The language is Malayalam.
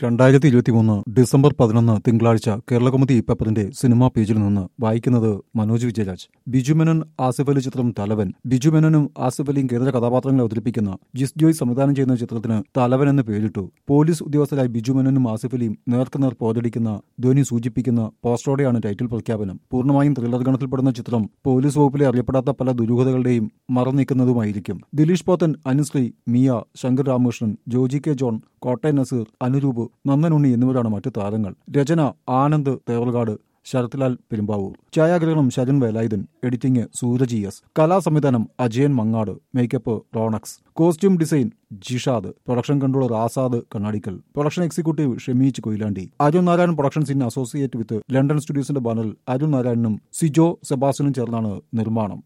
രണ്ടായിരത്തി ഇരുപത്തിമൂന്ന് ഡിസംബർ പതിനൊന്ന് തിങ്കളാഴ്ച കേരളകൗമുദി പേപ്പറിന്റെ സിനിമാ പേജിൽ നിന്ന് വായിക്കുന്നത് മനോജ് വിജയരാജ് ബിജുമേനോൻ ആസിഫ് അലി ചിത്രം തലവൻ ബിജുമേനോനും ആസിഫ് അലിയും കേന്ദ്ര കഥാപാത്രങ്ങളെ അവതരിപ്പിക്കുന്ന ജിസ് ജോയ് സംവിധാനം ചെയ്യുന്ന ചിത്രത്തിന് തലവൻ എന്ന് പേരിട്ടു പോലീസ് ഉദ്യോഗസ്ഥരായ ബിജുമേനോനും ആസിഫ് അലിയും നേർക്കുനേർ പോരടിക്കുന്ന ധ്വനി സൂചിപ്പിക്കുന്ന പോസ്റ്ററോടെയാണ് ടൈറ്റിൽ പ്രഖ്യാപനം പൂർണ്ണമായും ത്രില്ലർ ഗണത്തിൽപ്പെടുന്ന ചിത്രം പോലീസ് വകുപ്പിലെ അറിയപ്പെടാത്ത പല ദുരൂഹതകളുടെയും മറന്നീക്കുന്നതുമായിരിക്കും ദിലീഷ് പോത്തൻ അനുശ്രീ മിയ ശങ്കർ രാമകൃഷ്ണൻ ജോജി കെ ജോൺ കോട്ടയം നസീർ അനുരൂപ് നന്ദനുണ്ണി എന്നിവരാണ് മറ്റു താരങ്ങൾ രചന ആനന്ദ് തേവൽകാട് ശരത്ലാൽ പെരുമ്പാവൂർ ഛായാഗ്രഹണം ശരൺ വേലായുധൻ എഡിറ്റിംഗ് സൂരജ് എസ് കലാസംവിധാനം Ajayan Mangad makeup Ronex costume design Jishad production controller Azad Kannadikkal production executive Shemeej Koyilandy Arun Narayan productions in associate with London സ്റ്റുഡിയോസിന്റെ ബാനറിൽ അരുൺ നാരായണനും സിജോ സെബാസ്റ്റ്യനും ചേർന്നാണ് നിർമ്മാണം